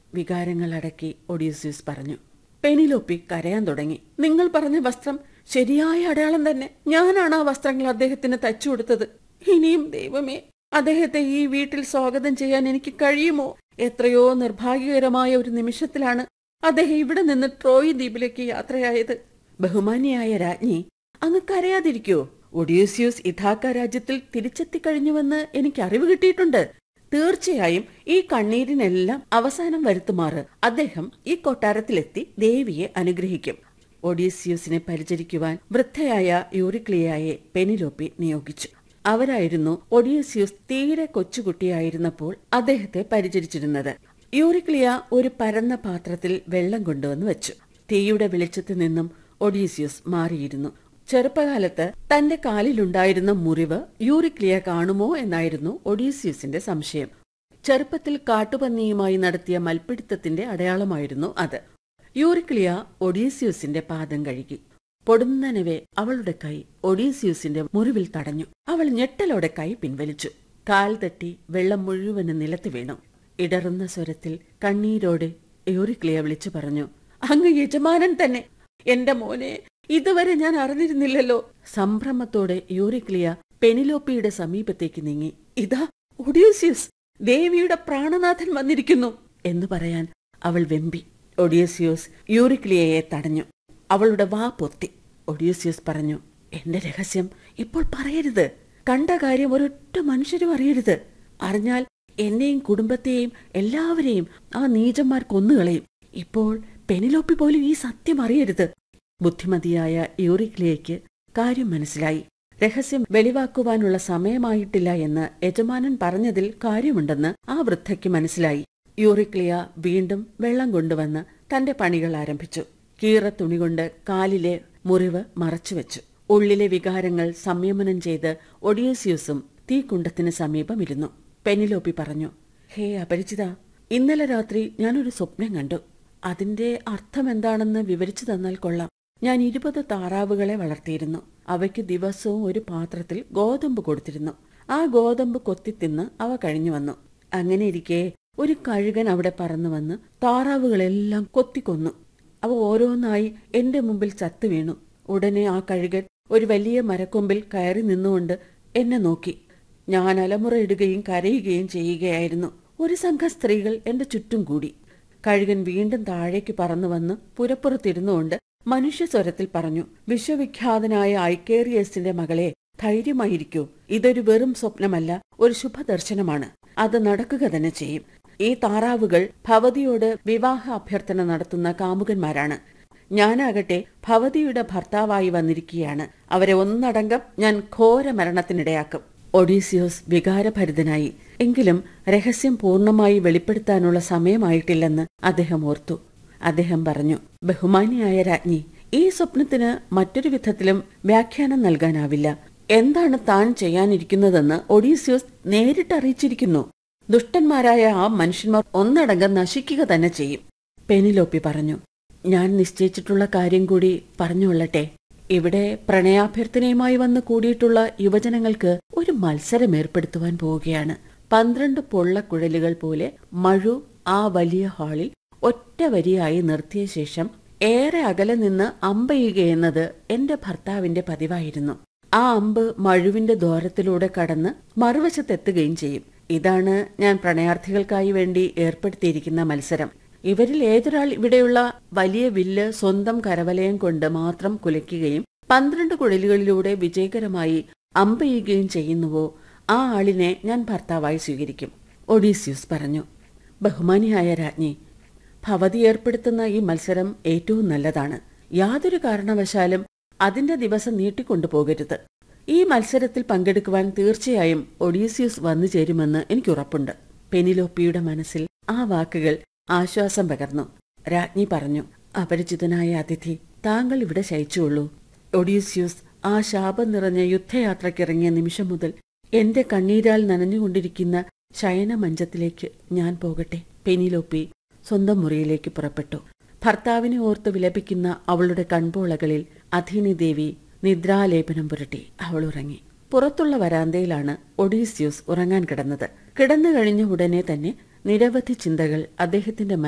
വികാരങ്ങൾ അടക്കി ഒഡീസ്യൂസ് പറഞ്ഞു പെനിലോപ്പി കരയാൻ തുടങ്ങി നിങ്ങൾ പറഞ്ഞ വസ്ത്രം ശരിയായ അടയാളം തന്നെ ഞാനാണ് ആ വസ്ത്രങ്ങൾ അദ്ദേഹത്തിന് തച്ചു കൊടുത്തത് ഇനിയും ദൈവമേ അദ്ദേഹത്തെ ഈ വീട്ടിൽ സ്വാഗതം ചെയ്യാൻ എനിക്ക് കഴിയുമോ എത്രയോ നിർഭാഗ്യകരമായ ഒരു നിമിഷത്തിലാണ് അദ്ദേഹം ഇവിടെ നിന്ന് ട്രോയ് ദ്വീപിലേക്ക് യാത്രയായത് ബഹുമാനിയായ രാജ്ഞി അങ്ങ് കരയാതിരിക്കോ ഒഡീസ്യൂസ് ഇഥാക്ക രാജ്യത്തിൽ തിരിച്ചെത്തിക്കഴിഞ്ഞുവെന്ന് എനിക്ക് അറിവ് കിട്ടിയിട്ടുണ്ട് തീർച്ചയായും ഈ കണ്ണീരിനെല്ലാം അവസാനം വരുത്തുമാറ് അദ്ദേഹം ഈ കൊട്ടാരത്തിലെത്തി ദേവിയെ അനുഗ്രഹിക്കും ഒഡീസ്യൂസിനെ പരിചരിക്കുവാൻ വൃദ്ധയായ യൂറിക്ലിയായെ പെനിലോപ്പി നിയോഗിച്ചു അവരായിരുന്നു ഒഡീസ്യൂസ് തീരെ കൊച്ചുകുട്ടിയായിരുന്നപ്പോൾ അദ്ദേഹത്തെ പരിചരിച്ചിരുന്നത് യൂറിക്ലിയ ഒരു പരന്ന പാത്രത്തിൽ വെള്ളം കൊണ്ടുവന്ന് വെച്ചു തീയുടെ വെളിച്ചത്തിൽ നിന്നും ഒഡീസ്യൂസ് മാറിയിരുന്നു ചെറുപ്പകാലത്ത് തന്റെ കാലിലുണ്ടായിരുന്ന മുറിവ് യൂറിക്ലിയ കാണുമോ എന്നായിരുന്നു ഒഡീസ്യൂസിന്റെ സംശയം ചെറുപ്പത്തിൽ കാട്ടുപന്നിയുമായി നടത്തിയ മൽപ്പിടുത്തത്തിന്റെ അടയാളമായിരുന്നു അത് യൂറിക്ലിയ ഒഡീസ്യൂസിന്റെ പാദം കഴുകി പൊടുന്നനവെ അവളുടെ കൈ ഒഡീസ്യൂസിന്റെ മുറിവിൽ തടഞ്ഞു അവൾ ഞെട്ടലോടെ കൈ പിൻവലിച്ചു കാൽ തട്ടി വെള്ളം മുഴുവനും നിലത്ത് വീണു ഇടറുന്ന സ്വരത്തിൽ കണ്ണീരോടെ യൂറിക്ലിയ വിളിച്ചു പറഞ്ഞു അങ്ങ് യജമാനൻ തന്നെ എന്റെ മോനെ ഇതുവരെ ഞാൻ അറിഞ്ഞിരുന്നില്ലല്ലോ സംഭ്രമത്തോടെ യൂറിക്ലിയ പെനിലോപ്പിയുടെ സമീപത്തേക്ക് നീങ്ങി ഇതാ ഒഡീസ്യൂസ് ദേവിയുടെ പ്രാണനാഥൻ വന്നിരിക്കുന്നു എന്ന് പറയാൻ അവൾ വെമ്പി ഒഡീസ്യൂസ് യൂറിക്ലിയയെ തടഞ്ഞു അവളുടെ വാ പൊത്തി ഒഡീസ്യൂസ് പറഞ്ഞു എന്റെ രഹസ്യം ഇപ്പോൾ പറയരുത് കണ്ട കാര്യം ഒരൊറ്റ മനുഷ്യരും അറിയരുത് അറിഞ്ഞാൽ എന്നെയും കുടുംബത്തെയും എല്ലാവരെയും ആ നീചന്മാർ കൊന്നുകളയും ഇപ്പോൾ പെനിലോപ്പി പോലും ഈ സത്യം അറിയരുത് ബുദ്ധിമതിയായ യൂറിക്ലിയയ്ക്ക് കാര്യം മനസ്സിലായി രഹസ്യം വെളിവാക്കുവാനുള്ള സമയമായിട്ടില്ല എന്ന് യജമാനൻ പറഞ്ഞതിൽ കാര്യമുണ്ടെന്ന് ആ വൃദ്ധയ്ക്ക് മനസ്സിലായി യൂറിക്ലിയ വീണ്ടും വെള്ളം കൊണ്ടുവന്ന് തന്റെ പണികൾ ആരംഭിച്ചു കീറ തുണികൊണ്ട് കാലിലെ മുറിവ് മറച്ചുവെച്ചു ഉള്ളിലെ വികാരങ്ങൾ സംയമനം ചെയ്ത് ഒഡിയസ്യൂസും തീക്കുണ്ടത്തിന് സമീപമിരുന്നു പെനിലോപ്പി പറഞ്ഞു ഹേ അപരിചിത ഇന്നലെ രാത്രി ഞാനൊരു സ്വപ്നം കണ്ടു അതിന്റെ അർത്ഥം എന്താണെന്ന് വിവരിച്ചു തന്നാൽ കൊള്ളാം ഞാൻ ഇരുപത് താറാവുകളെ വളർത്തിയിരുന്നു അവയ്ക്ക് ദിവസവും ഒരു പാത്രത്തിൽ ഗോതമ്പ് കൊടുത്തിരുന്നു ആ ഗോതമ്പ് കൊത്തിത്തിന്ന് അവ കഴിഞ്ഞു വന്നു അങ്ങനെ ഇരിക്കെ ഒരു കഴുകൻ അവിടെ പറന്നു വന്ന് താറാവുകളെല്ലാം കൊത്തിക്കൊന്നു അവ ഓരോന്നായി എന്റെ മുമ്പിൽ ചത്തു വീണു ഉടനെ ആ കഴുകൻ ഒരു വലിയ മരക്കൊമ്പിൽ കയറി നിന്നുകൊണ്ട് എന്നെ നോക്കി ഞാൻ അലമുറയിടുകയും കരയുകയും ചെയ്യുകയായിരുന്നു ഒരു സംഘം സ്ത്രീകൾ എന്റെ ചുറ്റും കൂടി കഴുകൻ വീണ്ടും താഴേക്ക് പറന്നു വന്ന് പുരപ്പുറത്തിരുന്നുകൊണ്ട് മനുഷ്യ സ്വരത്തിൽ പറഞ്ഞു വിശ്വവിഖ്യാതനായ ഐക്കേറിയസിന്റെ മകളെ ധൈര്യമായിരിക്കൂ ഇതൊരു വെറും സ്വപ്നമല്ല ഒരു ശുഭദർശനമാണ് അത് നടക്കുക തന്നെ ചെയ്യും ഈ താറാവുകൾ ഭവതിയോട് വിവാഹ അഭ്യർത്ഥന നടത്തുന്ന കാമുകന്മാരാണ് ഞാനാകട്ടെ ഭവതിയുടെ ഭർത്താവായി വന്നിരിക്കുകയാണ് അവരെ ഒന്നടങ്കം ഞാൻ ഘോര മരണത്തിനിടയാക്കും ഒഡീസിയോസ് വികാരഭരിതനായി എങ്കിലും രഹസ്യം പൂർണ്ണമായി വെളിപ്പെടുത്താനുള്ള സമയമായിട്ടില്ലെന്ന് അദ്ദേഹം ഓർത്തു അദ്ദേഹം പറഞ്ഞു ബഹുമാനിയായ രാജ്ഞി ഈ സ്വപ്നത്തിന് മറ്റൊരു വിധത്തിലും വ്യാഖ്യാനം നൽകാനാവില്ല എന്താണ് താൻ ചെയ്യാനിരിക്കുന്നതെന്ന് ഒഡീസിയോസ് നേരിട്ട് അറിയിച്ചിരിക്കുന്നു ദുഷ്ടന്മാരായ ആ മനുഷ്യന്മാർ ഒന്നടങ്കം നശിക്കുക തന്നെ ചെയ്യും പെനിലോപ്പി പറഞ്ഞു ഞാൻ നിശ്ചയിച്ചിട്ടുള്ള കാര്യം കൂടി പറഞ്ഞുകൊള്ളട്ടെ ഇവിടെ പ്രണയാഭ്യർത്ഥനയുമായി വന്ന് കൂടിയിട്ടുള്ള യുവജനങ്ങൾക്ക് ഒരു മത്സരം ഏർപ്പെടുത്തുവാൻ പോവുകയാണ് പന്ത്രണ്ട് പൊള്ളക്കുഴലുകൾ പോലെ മഴു ആ വലിയ ഹാളിൽ ഒറ്റ വരിയായി നിർത്തിയ ശേഷം ഏറെ അകലെ നിന്ന് അമ്പെയ്യുകയെന്നത് എന്റെ ഭർത്താവിന്റെ പതിവായിരുന്നു ആ അമ്പ് മഴുവിന്റെ ദ്വാരത്തിലൂടെ കടന്ന് മറുവശത്തെത്തുകയും ചെയ്യും ഇതാണ് ഞാൻ പ്രണയാർത്ഥികൾക്കായി വേണ്ടി ഏർപ്പെടുത്തിയിരിക്കുന്ന മത്സരം ഇവരിൽ ഏതൊരാൾ ഇവിടെയുള്ള വലിയ വില്ല് സ്വന്തം കരവലയം കൊണ്ട് മാത്രം കുലയ്ക്കുകയും പന്ത്രണ്ട് കുഴലുകളിലൂടെ വിജയകരമായി അമ്പെയ്യുകയും ചെയ്യുന്നുവോ ആ ആളിനെ ഞാൻ ഭർത്താവായി സ്വീകരിക്കും ഒഡീസ്യൂസ് പറഞ്ഞു ബഹുമാനിയായ രാജ്ഞി ഭവതി ഏർപ്പെടുത്തുന്ന ഈ മത്സരം ഏറ്റവും നല്ലതാണ് യാതൊരു കാരണവശാലും അതിന്റെ ദിവസം നീട്ടിക്കൊണ്ടുപോകരുത് ഈ മത്സരത്തിൽ പങ്കെടുക്കുവാൻ തീർച്ചയായും ഒഡീസ്യൂസ് വന്നു ചേരുമെന്ന് എനിക്ക് ഉറപ്പുണ്ട് പെനിലോപ്പിയുടെ മനസ്സിൽ ആ വാക്കുകൾ ആശ്വാസം പകർന്നു രാജ്ഞി പറഞ്ഞു അപരിചിതനായ അതിഥി താങ്കൾ ഇവിടെ ശയിച്ചുള്ളൂ ഒഡീസ്യൂസ് ആ ശാപം നിറഞ്ഞ യുദ്ധയാത്രയ്ക്കിറങ്ങിയ നിമിഷം മുതൽ എന്റെ കണ്ണീരാൽ നനഞ്ഞുകൊണ്ടിരിക്കുന്ന ശയനമഞ്ചത്തിലേക്ക് ഞാൻ പോകട്ടെ പെനിലോപ്പി സ്വന്തം മുറിയിലേക്ക് പുറപ്പെട്ടു ഭർത്താവിനെ ഓർത്ത് വിലപിക്കുന്ന അവളുടെ കൺപോളകളിൽ അധീനി ദേവി നിദ്രാലേപനം പുരട്ടി അവൾ ഉറങ്ങി പുറത്തുള്ള വരാന്തയിലാണ് ഒഡീസ്യൂസ് ഉറങ്ങാൻ കിടന്നത് കിടന്നു കഴിഞ്ഞ ഉടനെ തന്നെ നിരവധി ചിന്തകൾ അദ്ദേഹത്തിന്റെ